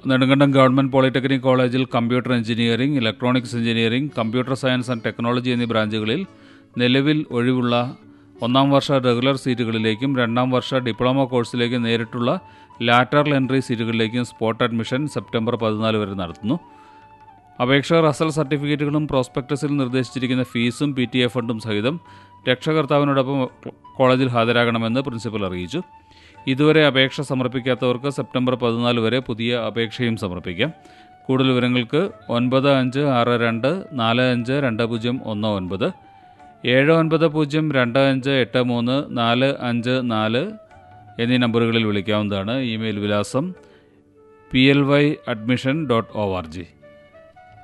Nedumkandam government polytechnic കോളേജിൽ computer engineering electronics engineering computer science and technology എന്നീ ബ്രാഞ്ചുകളിൽ നിലവിൽ ഒഴിവുള്ള ഒന്നാം വർഷ റെഗുലർ സീറ്റുകളിലേക്കും രണ്ടാം വർഷ ഡിപ്ലോമ കോഴ്സിലേക്ക് നേരിട്ടുള്ള ലാറ്ററൽ എൻട്രി സീറ്റുകളിലേക്കും സ്പോട്ട് അഡ്മിഷൻ സെപ്റ്റംബർ പതിനാല് വരെ നടത്തുന്നു അപേക്ഷകർ അസൽ സർട്ടിഫിക്കറ്റുകളും പ്രോസ്പെക്ടസിൽ നിർദ്ദേശിച്ചിരിക്കുന്ന ഫീസും പി ടി എ ഫണ്ടും സഹിതം രക്ഷകർത്താവിനോടൊപ്പം കോളേജിൽ ഹാജരാകണമെന്ന് പ്രിൻസിപ്പൽ അറിയിച്ചു ഇതുവരെ അപേക്ഷ സമർപ്പിക്കാത്തവർക്ക് സെപ്റ്റംബർ പതിനാല് വരെ പുതിയ അപേക്ഷയും സമർപ്പിക്കാം കൂടുതൽ വിവരങ്ങൾക്ക് ഒൻപത് അഞ്ച് ആറ് രണ്ട് നാല് അഞ്ച് രണ്ട് പൂജ്യം ഒന്ന് ഒൻപത് ഏഴ് ഒൻപത് പൂജ്യം രണ്ട് അഞ്ച് എട്ട് മൂന്ന് നാല് അഞ്ച് നാല് എന്നീ നമ്പറുകളിൽ വിളിക്കാവുന്നതാണ് ഇമെയിൽ വിലാസം P L Y admission dot O R G